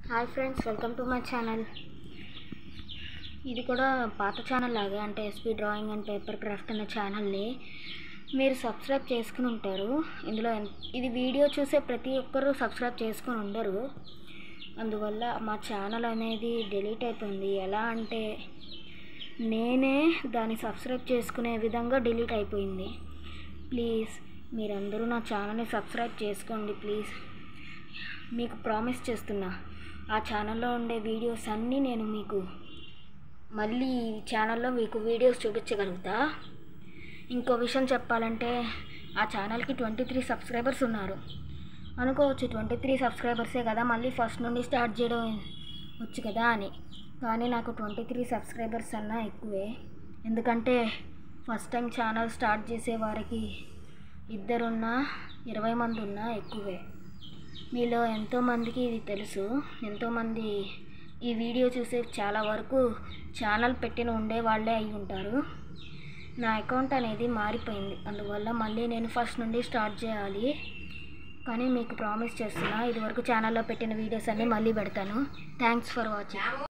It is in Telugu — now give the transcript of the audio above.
hi friends welcome to my channel ఇది కూడా పాత ఛానల్ లాగే అంటే SP drawing and paper craft అనే ఛానల్ని మీరు సబ్స్క్రైబ్ చేసుకుని ఉంటారు ఇందులో ఎన్- ఇది వీడియో చూసే ప్రతి ఒక్కరూ సబ్స్క్రైబ్ చేసుకుని ఉండరు అందువల్ల మా ఛానల్ అనేది డిలీట్ అయిపోయింది ఎలా అంటే నేనే దాన్ని సబ్స్క్రైబ్ చేసుకునే విధంగా డిలీట్ అయిపోయింది ప్లీజ్ మీరందరూ నా ఛానల్ని సబ్స్క్రైబ్ చేసుకోండి ప్లీజ్ మీకు ప్రామిస్ చేస్తున్నా ఆ ఛానల్లో ఉండే వీడియోస్ అన్నీ నేను మీకు మళ్ళీ ఈ ఛానల్లో మీకు వీడియోస్ చూపించగలుగుతా ఇంకో విషయం చెప్పాలంటే ఆ ఛానల్కి ట్వంటీ త్రీ సబ్స్క్రైబర్స్ ఉన్నారు అనుకోవచ్చు ట్వంటీ త్రీ సబ్స్క్రైబర్సే కదా మళ్ళీ ఫస్ట్ నుండి స్టార్ట్ చేయడం వచ్చు కదా అని కానీ నాకు ట్వంటీ త్రీ సబ్స్క్రైబర్స్ అన్నా ఎక్కువే ఎందుకంటే ఫస్ట్ టైం ఛానల్ స్టార్ట్ చేసే వారికి ఇద్దరున్నా ఇరవై మంది ఉన్నా ఎక్కువే మీలో ఎంతోమందికి ఇది తెలుసు ఎంతోమంది ఈ వీడియో చూసే చాలా వరకు ఛానల్ పెట్టిన ఉండే వాళ్ళే అయి ఉంటారు నా అకౌంట్ అనేది మారిపోయింది అందువల్ల మళ్ళీ నేను ఫస్ట్ నుండి స్టార్ట్ చేయాలి కానీ మీకు ప్రామిస్ చేస్తున్నా ఇదివరకు ఛానల్లో పెట్టిన వీడియోస్ అన్నీ మళ్ళీ పెడతాను థ్యాంక్స్ ఫర్ వాచింగ్